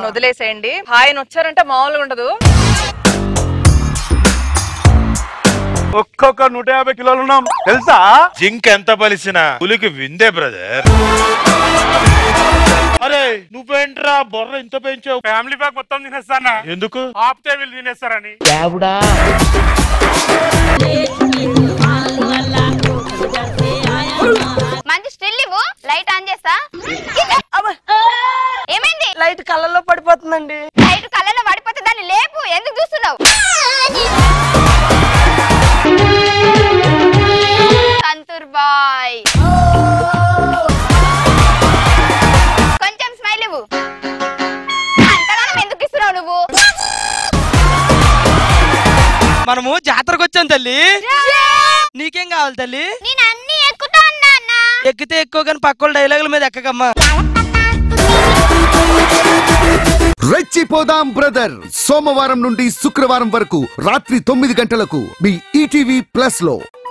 నన్ను వదిలేసేయండి ఆయన వచ్చారంటే మామూలుగా ఉండదు ఒక్కొక్క నూట యాభై కిలోలు ఉన్నాం తెలుసా జింక్ ఎంత బలిసినా పులికి విందే బ్రదర్ అరే నువ్వేంట్రా బొర్ర ఇంత పెంచావు ఫ్యామిలీ ప్యాక్ మొత్తం తినేస్తానా ఎందుకు ఆపితే వీళ్ళు తినేస్తారని మంచి స్టిల్ ఇవ్వు లైట్ ఆన్ చేస్తా ఏమైంది లైట్ కళ్ళల్లో పడిపోతుందండి లైట్ కళ్ళలో పడిపోతే దాన్ని లేపు ఎందుకు చూస్తున్నావు సంతూర్ బాయ్ కొంచెం స్మైల్ ఇవ్వు అంతగానం ఎందుకు ఇస్తున్నావు నువ్వు మనము జాతరకు వచ్చాం తల్లి నీకేం కావాలి తల్లి నేను అన్ని ఎక్కుతా ఉన్నా అన్న ఎక్కితే ఎక్కువ కానీ పక్కల డైలాగుల మీద ఎక్కకమ్మా రెచ్చిపోదాం బ్రదర్ సోమవారం నుండి శుక్రవారం వరకు రాత్రి తొమ్మిది గంటలకు మీ ఈటీవీ ప్లస్ లో